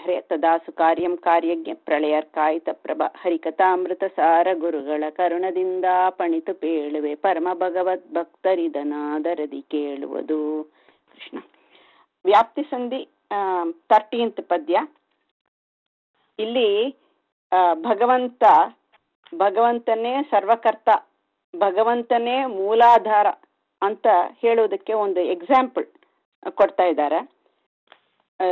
ಹರಿಹರೆ ತದಾಸು ಕಾರ್ಯಂ ಕಾರ್ಯಜ್ಞ ಪ್ರಳಯರ್ಕಾಯಿತ ಪ್ರಭ ಹರಿಕಥಾಮೃತ ಸಾರ ಗುರುಗಳ ಕರುಣದಿಂದ ಪಣಿತು ಪೇಳುವೆ ಪರಮ ಭಗವದ್ ಭಕ್ತರಿದನಾದರದಿ ಕೇಳುವುದು ಕೃಷ್ಣ ವ್ಯಾಪ್ತಿ ಸಂಧಿ ತರ್ಟೀನ್ತ್ ಪದ್ಯ ಇಲ್ಲಿ ಆ, ಭಗವಂತ ಭಗವಂತನೇ ಸರ್ವಕರ್ತ ಭಗವಂತನೇ ಮೂಲಾಧಾರ ಅಂತ ಹೇಳೋದಕ್ಕೆ ಒಂದು ಎಕ್ಸಾಂಪಲ್ ಕೊಡ್ತಾ ಇದ್ದಾರೆ ಆ,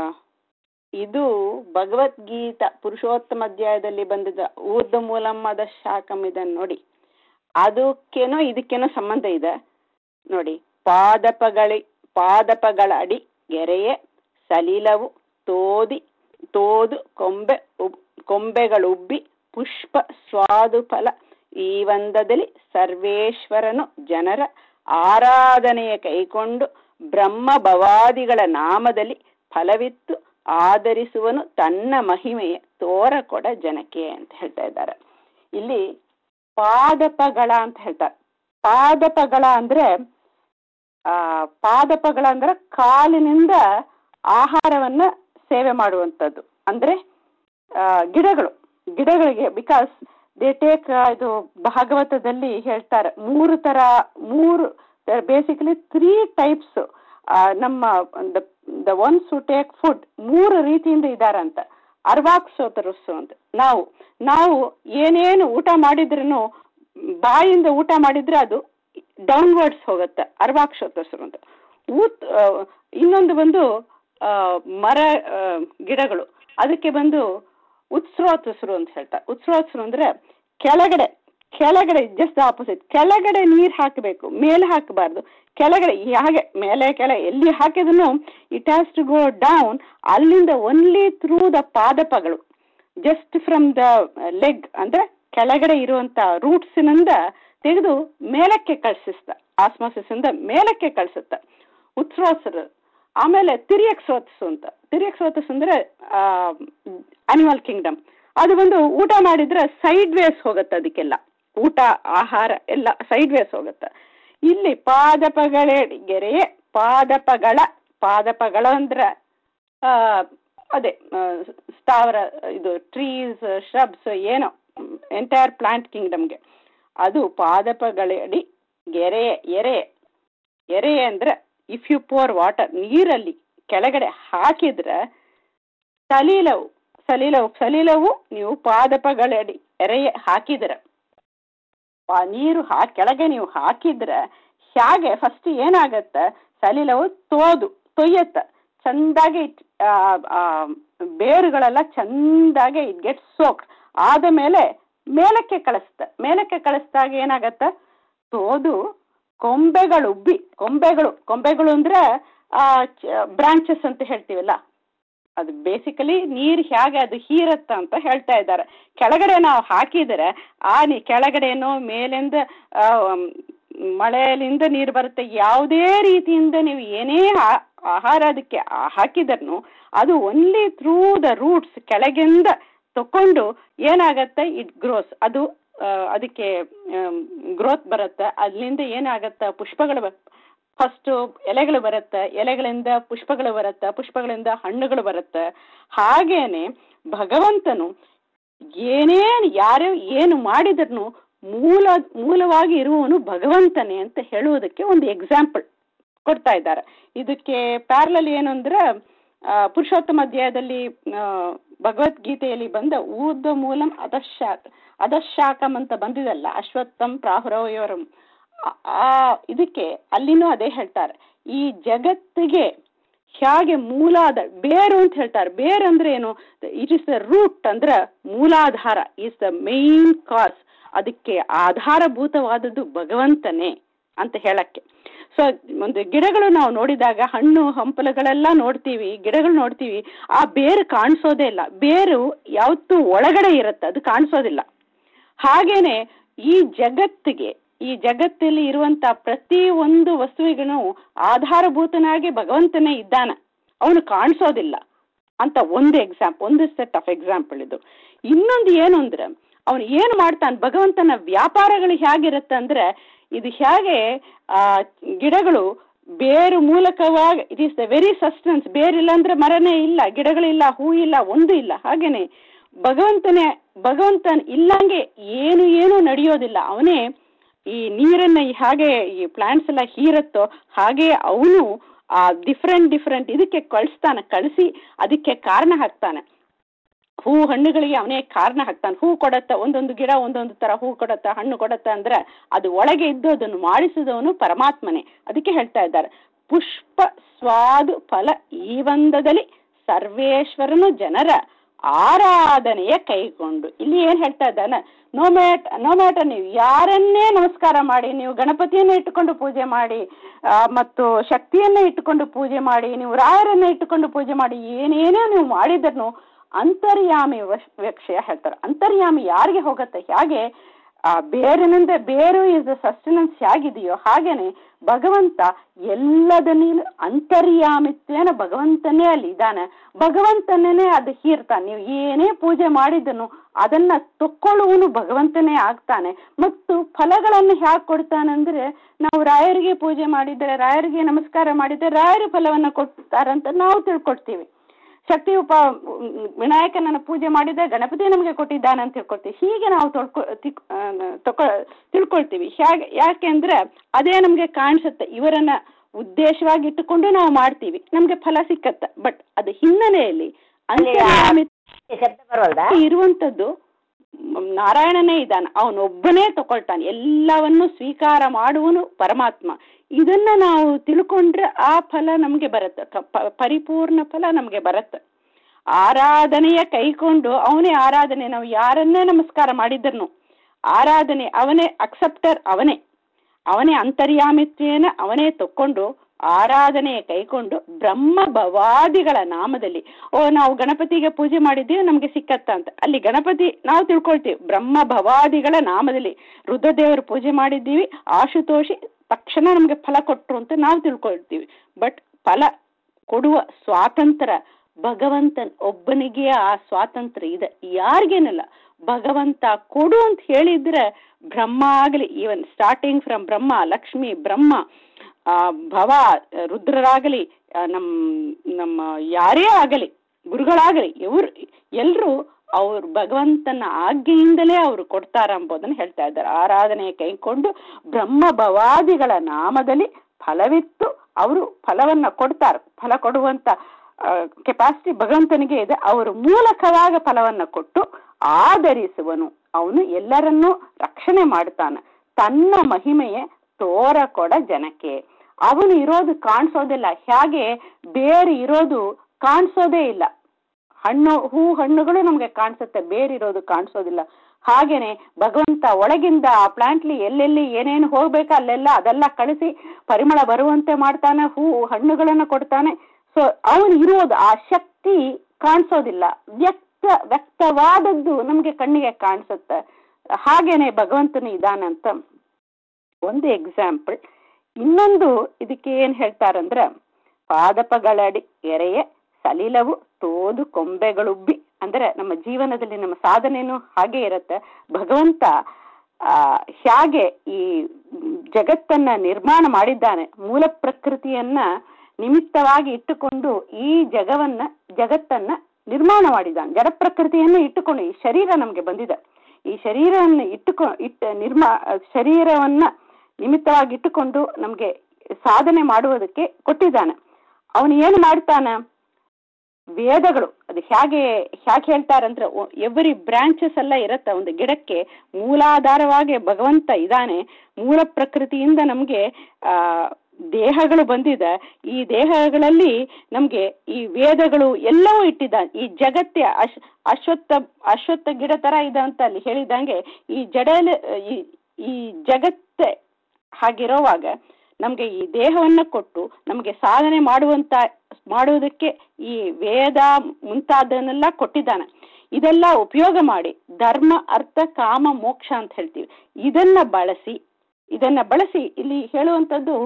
ಇದು ಭಗವದ್ಗೀತಾ ಪುರುಷೋತ್ತಮ ಅಧ್ಯಾಯದಲ್ಲಿ ಬಂದಿದ್ದ ಊರ್ಧ ಮೂಲಮ್ಮದ ಶಾಖಂ ಇದನ್ನು ನೋಡಿ ಅದಕ್ಕೇನೋ ಇದಕ್ಕೇನೋ ಸಂಬಂಧ ಇದೆ ನೋಡಿ ಪಾದಪಗಳಿ ಪಾದಪಗಳ ಅಡಿ ಗೆರೆಯೇ ಸಲಿಲವು ತೋದಿ ತೋದು ಕೊಂಬೆ ಉಬ್ ಕೊಂಬೆಗಳುಬ್ಬಿ ಪುಷ್ಪ ಸ್ವಾದು ಫಲ ಈ ಒಂದದಲ್ಲಿ ಸರ್ವೇಶ್ವರನು ಜನರ ಆರಾಧನೆಯ ಕೈಕೊಂಡು ಬ್ರಹ್ಮ ಭವಾದಿಗಳ ನಾಮದಲ್ಲಿ ಫಲವಿತ್ತು ಆಧರಿಸುವನು ತನ್ನ ಮಹಿಮೆಯ ತೋರಕೊಡ ಜನಕ್ಕೆ ಅಂತ ಹೇಳ್ತಾ ಇದ್ದಾರೆ ಇಲ್ಲಿ ಪಾದಪಗಳ ಅಂತ ಹೇಳ್ತಾರೆ ಪಾದಪಗಳ ಅಂದ್ರೆ ಆ ಪಾದಪಗಳ ಅಂದ್ರೆ ಕಾಲಿನಿಂದ ಆಹಾರವನ್ನ ಸೇವೆ ಮಾಡುವಂಥದ್ದು ಅಂದ್ರೆ ಆ, ಗಿಡಗಳು ಗಿಡಗಳಿಗೆ ಬಿಕಾಸ್ ದೇ ಟೇಕ್ ಇದು ಭಾಗವತದಲ್ಲಿ ಹೇಳ್ತಾರೆ ಮೂರು ತರ ಮೂರು ಬೇಸಿಕಲಿ ತ್ರೀ ಟೈಪ್ಸ್ ನಮ್ಮ the ones to take food ಮೂರು ರೀತಿಯಿಂದ ಇದಾರಂತ ಅರ್ವಾಕ್ಸೋತರಸ್ಸು ಅಂತ ನಾವು ನಾವು ಏನೇನು ಊಟ ಮಾಡಿದ್ರೂ ಬಾಯಿಂದ ಊಟ ಮಾಡಿದ್ರೆ ಅದು ಡೌನ್ವರ್ಡ್ಸ್ ಹೋಗುತ್ತೆ ಅರ್ವಾಕ್ಷೋತರಸ್ಸು ಅಂತ ಊತ್ ಆ, ಇನ್ನೊಂದು ಬಂದು ಆ, ಮರ ಆ, ಗಿಡಗಳು ಅದಕ್ಕೆ ಬಂದು ಉತ್ಸ್ರೋತಸ್ರು ಅಂತ ಹೇಳ್ತಾರೆ ಉತ್ಸ್ರೋತಸ್ರು ಅಂದ್ರೆ ಕೆಳಗಡೆ ಕೆಳಗಡೆ ಜಸ್ಟ್ ಆಪೋಸಿಟ್ ಕೆಳಗಡೆ ನೀರು ಹಾಕಬೇಕು ಮೇಲೆ ಹಾಕಬಾರ್ದು ಕೆಳಗಡೆ ಹಾಗೆ ಮೇಲೆ ಕೆಳಗೆ ಎಲ್ಲಿ ಹಾಕಿದ್ರು it has to go down ಅಲ್ಲಿಂದ ಓನ್ಲಿ ಥ್ರೂ ದ ಪಾದಪಗಳು ಜಸ್ಟ್ ಫ್ರಮ್ ದ ಲೆಗ್ ಅಂದ್ರೆ ಕೆಳಗಡೆ ಇರುವಂತ ರೂಟ್ಸಿನಿಂದ ತೆಗೆದು ಮೇಲಕ್ಕೆ ಕಳಿಸಿಸ್ತ ಆಸ್ಮಾಸಿಸ್ ಇಂದ ಮೇಲಕ್ಕೆ ಕಳಿಸುತ್ತ ಉತ್ಸ್ರೋತ್ಸರು ಆಮೇಲೆ ತಿರಿಯಕ್ ಸ್ರೋತಸ್ಸು ಅಂತ ತಿರಿಯಕ್ ಸ್ರೋತಸ್ ಅಂದ್ರೆ ಅನಿಮಲ್ ಕಿಂಗ್ಡಮ್ ಅದು ಒಂದು ಊಟ ಮಾಡಿದ್ರೆ ಸೈಡ್ ವೇಸ್ ಹೋಗುತ್ತೆ ಅದಕ್ಕೆಲ್ಲ ಊಟ ಆಹಾರ ಎಲ್ಲ ಸೈಡ್ ವೇಸ್ ಹೋಗುತ್ತೆ ಇಲ್ಲಿ ಪಾದಪಗಳ ಗೆರೆಯೇ ಪಾದಪಗಳ ಪಾದಪಗಳ ಅಂದ್ರೆ ಆ, ಅದೇ ಆ, ಸ್ಥಾವರ ಇದು ಟ್ರೀಸ್ ಶ್ರಬ್ಸ್ ಏನೋ ಎಂಟೈರ್ ಪ್ಲಾಂಟ್ ಕಿಂಗ್ಡಮ್ಗೆ ಅದು ಪಾದಪಗಳಡಿ ಗೆರೆ ಎರೆ ಎರೆ ಅಂದ್ರೆ ಇಫ್ ಯು ಪೋರ್ ವಾಟರ್ ನೀರಲ್ಲಿ ಕೆಳಗಡೆ ಹಾಕಿದ್ರೆ ಸಲೀಲವು ಸಲೀಲವು ಸಲೀಲವು ನೀವು ಪಾದಪಗಳಡಿ ಎರೆಯ ಹಾಕಿದ್ರೆ ಆ ನೀರು ಹಾ ಕೆಳಗೆ ನೀವು ಹಾಕಿದ್ರೆ ಹೇಗೆ ಫಸ್ಟ್ ಏನಾಗತ್ತೆ ಸಲಿಲವು ತೋದು ತೊಯ್ಯತ್ತ ಚಂದಾಗಿ ಆ, ಆ, ಬೇರುಗಳೆಲ್ಲ ಚಂದಾಗಿ ಇಟ್ ಗೆಟ್ ಸೋಕ್ ಆದ ಮೇಲೆ ಮೇಲಕ್ಕೆ ಕಳಿಸ್ತ ಮೇಲಕ್ಕೆ ಕಳಿಸಿದಾಗ ಏನಾಗತ್ತ ತೋದು ಕೊಂಬೆಗಳು ಉಬ್ಬಿ ಕೊಂಬೆಗಳು ಕೊಂಬೆಗಳು ಅಂದ್ರೆ ಬ್ರಾಂಚಸ್ ಅಂತ ಹೇಳ್ತೀವಲ್ಲ ಅದು ಬೇಸಿಕಲಿ ನೀರು ಹೇಗೆ ಅದು ಹೀರತ್ತ ಅಂತ ಹೇಳ್ತಾ ಇದ್ದಾರೆ ಕೆಳಗಡೆ ನಾವು ಹಾಕಿದರೆ ಆ ನೀ ಕೆಳಗಡೆನೋ ಮೇಲಿಂದ ಆ, ಮ್, ಮಳೆಯಿಂದ ನೀರು ಬರುತ್ತೆ ಯಾವುದೇ ರೀತಿಯಿಂದ ನೀವು ಏನೇ ಆ- ಆಹಾರ ಅದಕ್ಕೆ ಹಾಕಿದ್ರು ಅದು ಓನ್ಲಿ ಥ್ರೂ ದ ರೂಟ್ಸ್ ಕೆಳಗಿಂದ ತಕೊಂಡು ಏನಾಗತ್ತೆ ಇಟ್ ಗ್ರೋಸ್ ಅದು ಆ, ಅದಕ್ಕೆ ಗ್ರೋತ್ ಬರುತ್ತೆ ಅಲ್ಲಿಂದ ಏನಾಗತ್ತೆ ಪುಷ್ಪಗಳು ಬ ಫಸ್ಟು ಎಲೆಗಳು ಬರುತ್ತೆ ಎಲೆಗಳಿಂದ ಪುಷ್ಪಗಳು ಬರುತ್ತೆ ಪುಷ್ಪಗಳಿಂದ ಹಣ್ಣುಗಳು ಬರುತ್ತೆ ಹಾಗೇನೆ ಭಗವಂತನು ಏನೇನು ಯಾರು ಏನು ಮಾಡಿದ್ರು ಮೂಲ ಮೂಲವಾಗಿ ಇರುವವನು ಭಗವಂತನೇ ಅಂತ ಹೇಳುವುದಕ್ಕೆ ಒಂದು ಎಕ್ಸಾಂಪಲ್ ಕೊಡ್ತಾ ಇದ್ದಾರೆ ಇದಕ್ಕೆ ಪ್ಯಾರಲಲ್ ಏನು ಅಂದ್ರೆ ಆ, ಪುರುಷೋತ್ತಮ ಅಧ್ಯಾಯದಲ್ಲಿ ಆ, ಭಗವದ್ಗೀತೆಯಲ್ಲಿ ಬಂದ ಊರ್ಧ್ವ ಮೂಲಂ ಅಧಶಾಕ ಅಧಶಾಕಂ ಅಂತ ಬಂದಿದಲ್ಲ ಅಶ್ವತ್ಥಂ ಪ್ರಾಹುರವಯೋರಂ ಆ- ಆ ಇದಕ್ಕೆ ಅಲ್ಲಿನೂ ಅದೇ ಹೇಳ್ತಾರೆ ಈ ಜಗತ್ತಿಗೆ ಹೇಗೆ ಮೂಲಾದ ಬೇರು ಅಂತ ಹೇಳ್ತಾರೆ ಬೇರು ಅಂದ್ರೆ ಏನು ಇಟ್ ಇಸ್ ದ ರೂಟ್ ಅಂದ್ರೆ ಮೂಲಾಧಾರ ಈಸ್ ದ ಮೇನ್ ಕಾಸ್ ಅದಕ್ಕೆ ಆಧಾರಭೂತವಾದದ್ದು ಭಗವಂತನೇ ಅಂತ ಹೇಳಕ್ಕೆ ಸೊ ಒಂದು ಗಿಡಗಳು ನಾವು ನೋಡಿದಾಗ ಹಣ್ಣು ಹಂಪಲುಗಳೆಲ್ಲ ನೋಡ್ತೀವಿ ಗಿಡಗಳು ನೋಡ್ತೀವಿ ಆ ಬೇರು ಕಾಣಿಸೋದೇ ಇಲ್ಲ ಬೇರು ಯಾವತ್ತೂ ಒಳಗಡೆ ಇರುತ್ತೆ ಅದು ಕಾಣಿಸೋದಿಲ್ಲ ಹಾಗೇನೆ ಈ ಜಗತ್ತಿಗೆ ಈ ಜಗತ್ತಲ್ಲಿ ಇರುವಂತ ಪ್ರತಿ ಒಂದು ವಸ್ತುವಿಗೂ ಆಧಾರಭೂತನಾಗಿ ಭಗವಂತನೇ ಇದ್ದಾನೆ ಅವನು ಕಾಣಿಸೋದಿಲ್ಲ ಅಂತ ಒಂದು ಎಕ್ಸಾಂಪಲ್ ಒಂದು ಸೆಟ್ ಆಫ್ ಎಕ್ಸಾಂಪಲ್ ಇದು ಇನ್ನೊಂದು ಏನು ಅಂದ್ರೆ ಅವನು ಏನು ಮಾಡ್ತಾನೆ ಭಗವಂತನ ವ್ಯಾಪಾರಗಳು ಹೇಗಿರುತ್ತೆ ಅಂದ್ರೆ ಇದು ಹೇಗೆ ಆ ಗಿಡಗಳು ಬೇರು ಮೂಲಕವಾಗಿ it is the very sustenance ಬೇರಿಲ್ಲ ಅಂದ್ರೆ ಮರನೇ ಇಲ್ಲ ಗಿಡಗಳಿಲ್ಲ ಹೂ ಇಲ್ಲ ಒಂದು ಇಲ್ಲ ಹಾಗೇನೆ ಭಗವಂತನೇ ಭಗವಂತನ್ ಇಲ್ಲಂಗೆ ಏನು ಏನು ನಡೆಯೋದಿಲ್ಲ ಅವನೇ ಈ ನೀರನ್ನ ಹಾಗೆ ಈ ಪ್ಲಾಂಟ್ಸ್ ಎಲ್ಲ ಹೀರತ್ತೋ ಹಾಗೆ ಅವನು ಆ ಡಿಫ್ರೆಂಟ್ ಡಿಫ್ರೆಂಟ್ ಇದಕ್ಕೆ ಕಳಿಸ್ತಾನೆ ಕಳಿಸಿ ಅದಕ್ಕೆ ಕಾರಣ ಹಾಕ್ತಾನೆ ಹೂ ಹಣ್ಣುಗಳಿಗೆ ಅವನೇ ಕಾರಣ ಹಾಕ್ತಾನೆ ಹೂ ಕೊಡತ್ತ ಒಂದೊಂದು ಗಿಡ ಒಂದೊಂದು ತರ ಹೂ ಕೊಡತ್ತ ಹಣ್ಣು ಕೊಡತ್ತ ಅಂದ್ರೆ ಅದು ಒಳಗೆ ಇದ್ದು ಅದನ್ನು ಮಾಡಿಸಿದವನು ಪರಮಾತ್ಮನೇ ಅದಕ್ಕೆ ಹೇಳ್ತಾ ಇದ್ದಾರೆ ಪುಷ್ಪ ಸ್ವಾದು ಫಲ ಈ ಒಂದದಲ್ಲಿ ಸರ್ವೇಶ್ವರನು ಜನರ ಆರಾಧನೆಯ ಕೈಗೊಂಡು ಇಲ್ಲಿ ಏನ್ ಹೇಳ್ತಾ ಇದ್ದಾನೆ ನೋ ಮ್ಯಾಟ್ ನೋ ಮ್ಯಾಟರ್ ನೀವು ಯಾರನ್ನೇ ನಮಸ್ಕಾರ ಮಾಡಿ ನೀವು ಗಣಪತಿಯನ್ನೇ ಇಟ್ಟುಕೊಂಡು ಪೂಜೆ ಮಾಡಿ ಮತ್ತು ಶಕ್ತಿಯನ್ನೇ ಇಟ್ಟುಕೊಂಡು ಪೂಜೆ ಮಾಡಿ ನೀವು ರಾಯರನ್ನೇ ಇಟ್ಟುಕೊಂಡು ಪೂಜೆ ಮಾಡಿ ಏನೇನೇ ನೀವು ಮಾಡಿದ್ರು ಅಂತರ್ಯಾಮಿ ವಿಷಯ ಹೇಳ್ತಾರೆ ಅಂತರ್ಯಾಮಿ ಯಾರಿಗೆ ಹೋಗುತ್ತೆ ಹೇಗೆ ಆ ಬೇರಿನಿಂದ ಬೇರು ಇಸ್ ದ ಸಸ್ಟೆನೆನ್ಸ್ ಹೇಗಿದೆಯೋ ಹಾಗೇನೆ ಭಗವಂತ ಎಲ್ಲದನ್ನೂ ಅಂತರ್ಯಾಮಿತ್ವೇನ ಭಗವಂತನೇ ಅಲ್ಲಿ ಇದ್ದಾನೆ ಭಗವಂತನೇ ಅದು ಹೀರ್ತಾನೆ ನೀವು ಏನೇ ಪೂಜೆ ಮಾಡಿದನು ಅದನ್ನ ತಕ್ಕೊಳ್ಳುವನು ಭಗವಂತನೇ ಆಗ್ತಾನೆ ಮತ್ತು ಫಲಗಳನ್ನು ಹೇಗೆ ಕೊಡ್ತಾನಂದ್ರೆ ನಾವು ರಾಯರಿಗೆ ಪೂಜೆ ಮಾಡಿದರೆ ರಾಯರಿಗೆ ನಮಸ್ಕಾರ ಮಾಡಿದರೆ ರಾಯರು ಫಲವನ್ನು ಕೊಡ್ತಾರಂತ ನಾವು ತಿಳ್ಕೊಡ್ತೀವಿ ಶಕ್ತಿ ಉಪ ವಿನಾಯಕನನ್ನ ಪೂಜೆ ಮಾಡಿದ್ರೆ ಗಣಪತಿ ನಮಗೆ ಕೊಟ್ಟಿದ್ದಾನೆ ಅಂತ ತಿಳ್ಕೊಳ್ತೀವಿ ಹೀಗೆ ನಾವು ತೊಳ್ಕೊ ತಕೊ ತಿಳ್ಕೊಳ್ತೀವಿ ಹೇಗೆ ಯಾಕೆಂದ್ರೆ ಅದೇ ನಮಗೆ ಕಾಣಿಸುತ್ತೆ ಇವರನ್ನ ಉದ್ದೇಶವಾಗಿ ಇಟ್ಟುಕೊಂಡು ನಾವು ಮಾಡ್ತೀವಿ ನಮ್ಗೆ ಫಲ ಸಿಕ್ಕತ್ತ ಬಟ್ ಅದು ಹಿನ್ನೆಲೆಯಲ್ಲಿ ಶಬ್ದ ಬರೋಲ್ದ ಇರುವಂತದ್ದು ನಾರಾಯಣನೇ ಇದ್ದಾನೆ ಅವನೊಬ್ಬನೇ ತಗೊಳ್ತಾನೆ ಎಲ್ಲವನ್ನು ಸ್ವೀಕಾರ ಮಾಡುವನು ಪರಮಾತ್ಮ ಇದನ್ನ ನಾವು ತಿಳ್ಕೊಂಡ್ರೆ ಆ ಫಲ ನಮಗೆ ಬರುತ್ತೆ ಪರಿಪೂರ್ಣ ಫಲ ನಮಗೆ ಬರುತ್ತೆ ಆರಾಧನೆಯ ಕೈಕೊಂಡು ಅವನೇ ಆರಾಧನೆ ನಾವು ಯಾರನ್ನೇ ನಮಸ್ಕಾರ ಮಾಡಿದ್ರು ಆರಾಧನೆ ಅವನೇ ಅಕ್ಸೆಪ್ಟರ್ ಅವನೇ ಅವನೇ ಅಂತರ್ಯಾಮಿತ್ವೇನ ಅವನೇ ತಕ್ಕೊಂಡು ಆರಾಧನೆಯ ಕೈಕೊಂಡು ಬ್ರಹ್ಮ ಭವಾದಿಗಳ ನಾಮದಲ್ಲಿ ಓ ನಾವು ಗಣಪತಿಗೆ ಪೂಜೆ ಮಾಡಿದ್ದೀವಿ ನಮಗೆ ಸಿಕ್ಕತ್ತ ಅಂತ ಅಲ್ಲಿ ಗಣಪತಿ ನಾವು ತಿಳ್ಕೊಳ್ತೀವಿ ಬ್ರಹ್ಮ ಭವಾದಿಗಳ ನಾಮದಲ್ಲಿ ರುದ್ರದೇವರು ಪೂಜೆ ಮಾಡಿದ್ದೀವಿ ಆಶುತೋಷಿ ತಕ್ಷಣ ನಮಗೆ ಫಲ ಕೊಟ್ಟರು ಅಂತ ನಾವು ತಿಳ್ಕೊಳ್ತೀವಿ ಬಟ್ ಫಲ ಕೊಡುವ ಸ್ವಾತಂತ್ರ್ಯ ಭಗವಂತನ್ ಒಬ್ಬನಿಗೆ ಆ ಸ್ವಾತಂತ್ರ್ಯ ಇದೆ ಯಾರಿಗೇನಲ್ಲ ಭಗವಂತ ಕೊಡು ಅಂತ ಹೇಳಿದ್ರೆ ಬ್ರಹ್ಮ ಆಗಲಿ even starting from Brahma Lakshmi Brahma ಭವ ರುದ್ರರಾಗಲಿ ನಮ್ಮ ನಮ್ಮ ಯಾರೇ ಆಗಲಿ ಗುರುಗಳಾಗಲಿ ಇವರು ಎಲ್ಲರೂ ಅವ್ರು ಭಗವಂತನ ಆಜ್ಞೆಯಿಂದಲೇ ಅವರು ಕೊಡ್ತಾರ ಎಂಬುದನ್ನು ಹೇಳ್ತಾ ಇದ್ದಾರೆ ಆರಾಧನೆಯ ಕೈಕೊಂಡು ಬ್ರಹ್ಮ ಭವಾದಿಗಳ ನಾಮದಲ್ಲಿ ಫಲವಿತ್ತು ಅವರು ಫಲವನ್ನ ಕೊಡ್ತಾರೆ ಫಲ ಕೊಡುವಂತ ಕೆಪಾಸಿಟಿ ಭಗವಂತನಿಗೆ ಇದೆ ಅವರು ಮೂಲಕವಾಗ ಫಲವನ್ನ ಕೊಟ್ಟು ಆಧರಿಸುವನು ಅವನು ಎಲ್ಲರನ್ನೂ ರಕ್ಷಣೆ ಮಾಡ್ತಾನೆ ತನ್ನ ಮಹಿಮೆಯೇ ತೋರ ಕೊಡ ಜನಕ್ಕೆ ಅವನು ಇರೋದು ಕಾಣಿಸೋದಿಲ್ಲ ಹೇಗೆ ಬೇರೆ ಇರೋದು ಕಾಣಿಸೋದೇ ಇಲ್ಲ ಹಣ್ಣು ಹೂ ಹಣ್ಣುಗಳು ನಮ್ಗೆ ಕಾಣಿಸುತ್ತೆ ಬೇರಿರೋದು ಕಾಣಿಸೋದಿಲ್ಲ ಹಾಗೇನೆ ಭಗವಂತ ಒಳಗಿಂದ ಆ ಪ್ಲಾಂಟ್ಲಿ ಎಲ್ಲೆಲ್ಲಿ ಏನೇನು ಹೋಗ್ಬೇಕು ಅಲ್ಲೆಲ್ಲ ಅದೆಲ್ಲ ಕಳಿಸಿ ಪರಿಮಳ ಬರುವಂತೆ ಮಾಡ್ತಾನೆ ಹೂ ಹಣ್ಣುಗಳನ್ನ ಕೊಡ್ತಾನೆ ಸೊ ಅವನು ಇರೋದು ಆ ಶಕ್ತಿ ಕಾಣಿಸೋದಿಲ್ಲ ವ್ಯಕ್ತ ವ್ಯಕ್ತವಾದದ್ದು ನಮ್ಗೆ ಕಣ್ಣಿಗೆ ಕಾಣಿಸುತ್ತೆ ಹಾಗೇನೆ ಭಗವಂತನು ಇದಾನಂತ ಒಂದು ಎಕ್ಸಾಂಪಲ್ ಇನ್ನೊಂದು ಇದಕ್ಕೆ ಏನ್ ಹೇಳ್ತಾರಂದ್ರ ಪಾದಪಗಳಡಿ ಎರೆಯ ಸಲಿಲವು ತೋದು ಕೊಂಬೆಗಳುಬ್ಬಿ ಅಂದ್ರೆ ನಮ್ಮ ಜೀವನದಲ್ಲಿ ನಮ್ಮ ಸಾಧನೆನೂ ಹಾಗೆ ಇರುತ್ತೆ ಭಗವಂತ ಆ ಹೇಗೆ ಈ ಜಗತ್ತನ್ನ ನಿರ್ಮಾಣ ಮಾಡಿದ್ದಾನೆ ಮೂಲ ಪ್ರಕೃತಿಯನ್ನ ನಿಮಿತ್ತವಾಗಿ ಇಟ್ಟುಕೊಂಡು ಈ ಜಗವನ್ನ ಜಗತ್ತನ್ನ ನಿರ್ಮಾಣ ಮಾಡಿದ್ದಾನೆ ಜಡ ಪ್ರಕೃತಿಯನ್ನು ಇಟ್ಟುಕೊಂಡು ಈ ಶರೀರ ನಮ್ಗೆ ಬಂದಿದೆ ಈ ಶರೀರವನ್ನು ಇಟ್ಟುಕೊ ಇಟ್ಟ ನಿರ್ಮಾ ಶರೀರವನ್ನ ನಿಮಿತ್ತವಾಗಿ ಇಟ್ಟುಕೊಂಡು ನಮ್ಗೆ ಸಾಧನೆ ಮಾಡುವುದಕ್ಕೆ ಕೊಟ್ಟಿದ್ದಾನೆ ಅವನು ಏನು ಮಾಡ್ತಾನ ವೇದಗಳು ಅದು ಹೇಗೆ ಹೇಗೆ ಹೇಳ್ತಾರಂದ್ರೆ ಎವ್ರಿ ಬ್ರಾಂಚಸ್ ಎಲ್ಲ ಇರತ್ತ ಒಂದು ಗಿಡಕ್ಕೆ ಮೂಲಾಧಾರವಾಗಿ ಭಗವಂತ ಇದ್ದಾನೆ ಮೂಲ ಪ್ರಕೃತಿಯಿಂದ ನಮ್ಗೆ ಆ ದೇಹಗಳು ಬಂದಿದೆ ಈ ದೇಹಗಳಲ್ಲಿ ನಮ್ಗೆ ಈ ವೇದಗಳು ಎಲ್ಲವೂ ಇಟ್ಟಿದ್ದಾನೆ ಈ ಜಗತ್ತೇ ಅಶ್ ಅಶ್ವತ್ಥ ಅಶ್ವತ್ಥ ಗಿಡ ತರ ಇದೆ ಅಂತ ಅಲ್ಲಿ ಹೇಳಿದಂಗೆ ಈ ಜಡಲ ಈ ಈ ಜಗತ್ತೇ ಹಾಗಿರೋವಾಗ ನಮ್ಗೆ ಈ ದೇಹವನ್ನ ಕೊಟ್ಟು ನಮ್ಗೆ ಸಾಧನೆ ಮಾಡುವಂತ ಮಾಡುವುದಕ್ಕೆ ಈ ವೇದ ಮುಂತಾದನ್ನೆಲ್ಲ ಕೊಟ್ಟಿದ್ದಾನೆ ಇದೆಲ್ಲ ಉಪಯೋಗ ಮಾಡಿ ಧರ್ಮ ಅರ್ಥ ಕಾಮ ಮೋಕ್ಷ ಅಂತ ಹೇಳ್ತೀವಿ ಇದನ್ನ ಬಳಸಿ ಇದನ್ನ ಬಳಸಿ ಇಲ್ಲಿ ಹೇಳುವಂಥದ್ದು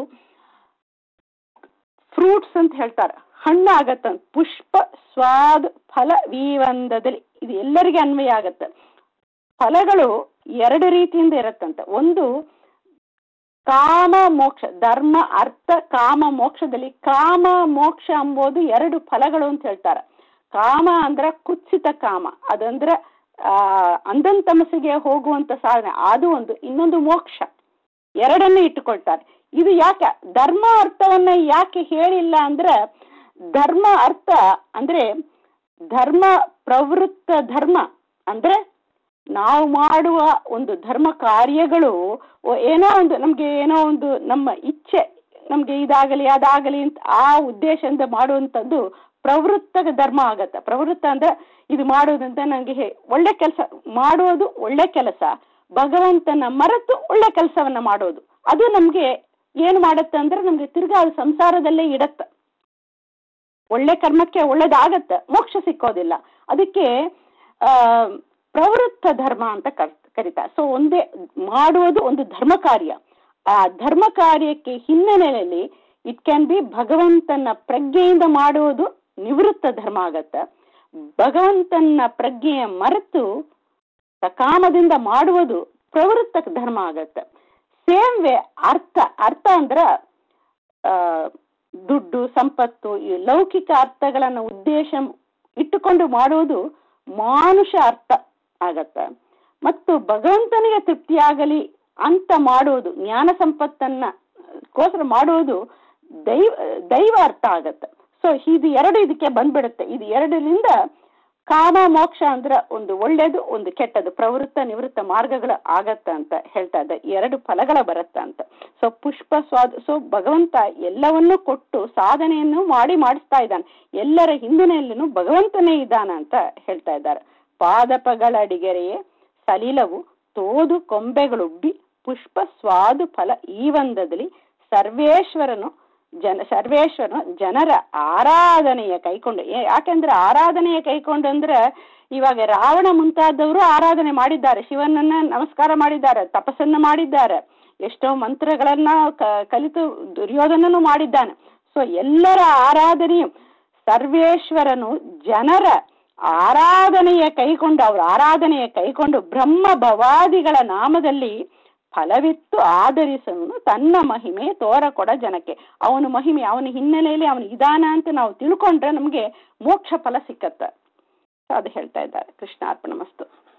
ಫ್ರೂಟ್ಸ್ ಅಂತ ಹೇಳ್ತಾರೆ ಹಣ್ಣು ಆಗತ್ತ ಪುಷ್ಪ ಸ್ವಾದ ಫಲ ವೀವಂದದಲ್ಲಿ ಇದು ಎಲ್ಲರಿಗೆ ಅನ್ವಯ ಆಗತ್ತೆ ಫಲಗಳು ಎರಡು ರೀತಿಯಿಂದ ಇರತ್ತಂತ ಒಂದು ಕಾಮ ಮೋಕ್ಷ ಧರ್ಮ ಅರ್ಥ ಕಾಮ ಮೋಕ್ಷದಲ್ಲಿ ಕಾಮ ಮೋಕ್ಷ ಎಂಬುದು ಎರಡು ಫಲಗಳು ಅಂತ ಹೇಳ್ತಾರೆ ಕಾಮ ಅಂದ್ರೆ ಕುತ್ಸಿತ ಕಾಮ ಅದಂದ್ರೆ ಆ ಅಂಧನ್ ತಮಸಿಗೆ ಹೋಗುವಂತ ಸಾಧನೆ ಅದು ಒಂದು ಇನ್ನೊಂದು ಮೋಕ್ಷ ಎರಡನ್ನೇ ಇಟ್ಟುಕೊಳ್ತಾರೆ ಇದು ಯಾಕೆ ಧರ್ಮ ಅರ್ಥವನ್ನ ಯಾಕೆ ಹೇಳಿಲ್ಲ ಅಂದ್ರೆ ಧರ್ಮ ಅರ್ಥ ಅಂದ್ರೆ ಧರ್ಮ ಪ್ರವೃತ್ತ ಧರ್ಮ ಅಂದ್ರೆ ನಾವು ಮಾಡುವ ಒಂದು ಧರ್ಮ ಕಾರ್ಯಗಳು ಏನೋ ಒಂದು ನಮ್ಗೆ ಏನೋ ಒಂದು ನಮ್ಮ ಇಚ್ಛೆ ನಮ್ಗೆ ಇದಾಗಲಿ ಅದಾಗಲಿ ಅಂತ ಆ ಉದ್ದೇಶದಿಂದ ಮಾಡುವಂಥದ್ದು ಪ್ರವೃತ್ತ ಧರ್ಮ ಆಗತ್ತೆ ಪ್ರವೃತ್ತ ಅಂದ್ರೆ ಇದು ಮಾಡೋದಂತ ನನಗೆ ಒಳ್ಳೆ ಕೆಲಸ ಮಾಡೋದು ಒಳ್ಳೆ ಕೆಲಸ ಭಗವಂತನ ಮರೆತು ಒಳ್ಳೆ ಕೆಲಸವನ್ನ ಮಾಡೋದು ಅದು ನಮ್ಗೆ ಏನು ಮಾಡತ್ತೆ ಅಂದ್ರೆ ನಮ್ಗೆ ತಿರ್ಗಾ ಅದು ಸಂಸಾರದಲ್ಲೇ ಇಡತ್ತೆ ಒಳ್ಳೆ ಕರ್ಮಕ್ಕೆ ಒಳ್ಳೇದಾಗತ್ತೆ ಮೋಕ್ಷ ಸಿಕ್ಕೋದಿಲ್ಲ ಅದಕ್ಕೆ ಆ ಪ್ರವೃತ್ತ ಧರ್ಮ ಅಂತ ಕರಿತಾರೆ ಸೊ ಒಂದೇ ಮಾಡುವುದು ಒಂದು ಧರ್ಮ ಕಾರ್ಯ ಆ ಧರ್ಮ ಕಾರ್ಯಕ್ಕೆ ಹಿನ್ನೆಲೆಯಲ್ಲಿ ಇಟ್ ಕ್ಯಾನ್ ಬಿ ಭಗವಂತನ ಪ್ರಜ್ಞೆಯಿಂದ ಮಾಡುವುದು ನಿವೃತ್ತ ಧರ್ಮ ಆಗತ್ತೆ ಭಗವಂತನ ಪ್ರಜ್ಞೆಯ ಮರೆತು ಕಾಮದಿಂದ ಮಾಡುವುದು ಪ್ರವೃತ್ತ ಧರ್ಮ ಆಗತ್ತೆ ಸೇಮ್ ವೇ ಅರ್ಥ ಅರ್ಥ ಅಂದ್ರ ಆ ದುಡ್ಡು ಸಂಪತ್ತು ಈ ಲೌಕಿಕ ಅರ್ಥಗಳನ್ನ ಉದ್ದೇಶ ಇಟ್ಟುಕೊಂಡು ಮಾಡುವುದು ಮಾನುಷ ಅರ್ಥ ಆಗತ್ತ ಮತ್ತು ಭಗವಂತನಿಗೆ ತೃಪ್ತಿಯಾಗಲಿ ಅಂತ ಮಾಡುವುದು ಜ್ಞಾನ ಸಂಪತ್ತನ್ನ ಗೋಸ್ಕರ ಮಾಡುವುದು ದೈವ ದೈವ ಅರ್ಥ ಆಗತ್ತೆ ಸೊ ಇದು ಎರಡು ಇದಕ್ಕೆ ಬಂದ್ಬಿಡುತ್ತೆ ಇದು ಎರಡರಿಂದ ಕಾಮ ಮೋಕ್ಷ ಅಂದ್ರೆ ಒಂದು ಒಳ್ಳೇದು ಒಂದು ಕೆಟ್ಟದ್ದು ಪ್ರವೃತ್ತ ನಿವೃತ್ತ ಮಾರ್ಗಗಳು ಆಗತ್ತ ಅಂತ ಹೇಳ್ತಾ ಇದ್ದ ಎರಡು ಫಲಗಳ ಬರುತ್ತ ಅಂತ ಸೊ ಪುಷ್ಪ ಸ್ವಾದ ಸೊ ಭಗವಂತ ಎಲ್ಲವನ್ನೂ ಕೊಟ್ಟು ಸಾಧನೆಯನ್ನು ಮಾಡಿ ಮಾಡಿಸ್ತಾ ಇದ್ದಾನೆ ಎಲ್ಲರ ಹಿಂದಿನೆಲ್ಲೂ ಭಗವಂತನೇ ಇದ್ದಾನ ಅಂತ ಹೇಳ್ತಾ ಇದ್ದಾರೆ ಪಾದಪಗಳಡಿಗೆರೆಯೇ ಸಲಿಲವು ತೋದು ಕೊಂಬೆಗಳುಬ್ಬಿ ಪುಷ್ಪ ಸ್ವಾದು ಫಲ ಈ ಒಂದದಲ್ಲಿ ಸರ್ವೇಶ್ವರನು ಜನ ಸರ್ವೇಶ್ವರನು ಜನರ ಆರಾಧನೆಯ ಕೈಕೊಂಡು ಯಾಕೆಂದ್ರೆ ಆರಾಧನೆಯ ಕೈಕೊಂಡು ಅಂದ್ರೆ ಇವಾಗ ರಾವಣ ಮುಂತಾದವರು ಆರಾಧನೆ ಮಾಡಿದ್ದಾರೆ ಶಿವನನ್ನ ನಮಸ್ಕಾರ ಮಾಡಿದ್ದಾರೆ ತಪಸ್ಸನ್ನ ಮಾಡಿದ್ದಾರೆ ಎಷ್ಟೋ ಮಂತ್ರಗಳನ್ನ ಕಲಿತು ದುರ್ಯೋಧನನು ಮಾಡಿದ್ದಾನೆ ಸೊ ಎಲ್ಲರ ಆರಾಧನೆಯು ಸರ್ವೇಶ್ವರನು ಜನರ ಆರಾಧನೆಯ ಕೈಕೊಂಡು ಅವರ ಆರಾಧನೆಯ ಕೈಕೊಂಡು ಬ್ರಹ್ಮ ಭವಾದಿಗಳ ನಾಮದಲ್ಲಿ ಫಲವಿತ್ತು ಆಧರಿಸನು ತನ್ನ ಮಹಿಮೆ ತೋರಕೊಡ ಜನಕ್ಕೆ ಅವನ ಮಹಿಮೆ ಅವನ ಹಿನ್ನೆಲೆಯಲ್ಲಿ ಅವನ ಇದಾನ ಅಂತ ನಾವು ತಿಳ್ಕೊಂಡ್ರೆ ನಮಗೆ ಮೋಕ್ಷ ಫಲ ಸಿಕ್ಕತ್ತ ಅದು ಹೇಳ್ತಾ ಇದ್ದಾರೆ ಕೃಷ್ಣಾರ್ಪಣ ಮಸ್ತು